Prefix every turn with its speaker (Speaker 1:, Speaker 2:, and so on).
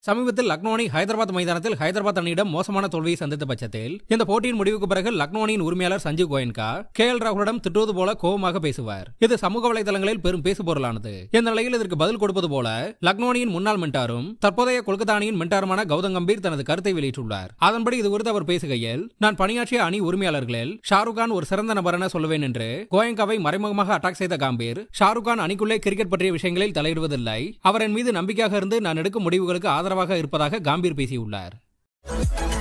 Speaker 1: சமீபத்தில் லக்னோ அணி ஹைதராபாத் மைதானத்தில் ஹைதராபாத் அணியிடம் மோசமான தோல்வியை சந்தித்த பட்சத்தில் இந்த போட்டியின் முடிவுக்கு பிறகு லக்னோ அணியின் உரிமையாளர் சஞ்சீவ் கோயன்கா கே எல் ராகுலிடம் திட்டுவது போல கோபமாக பேசுவார் இது சமூக வலைதளங்களில் பெரும் பேசுபொருளானது இந்த நிலையில் இதற்கு பதில் கொடுப்பது போல லக்னோ அணியின் முன்னாள் மென்டாரும் தற்போதைய கொல்கத்தா அணியின் மென்டாருமான கௌதம் கம்பீர் தனது கருத்தை வெளியிட்டுள்ளார் அதன்படி இது குறித்து அவர் பேசுகையில் நான் பணியாற்றிய அணி உரிமையாளர்களில் ஷாருக் கான் ஒரு சிறந்த நபர் என சொல்லுவேன் என்று கோயங்காவை மறைமுகமாக அட்டாக் செய்த காம்பீர் ஷாருக் கான் அணிக்குள்ளே கிரிக்கெட் பற்றிய விஷயங்களில் தலையிடுவதில்லை அவர் என் மீது நம்பிக்கையாக இருந்து நான் எடுக்கும் முடிவுகளுக்கு ஆதரவாக இருப்பதாக காம்பீர் பேசியுள்ளார்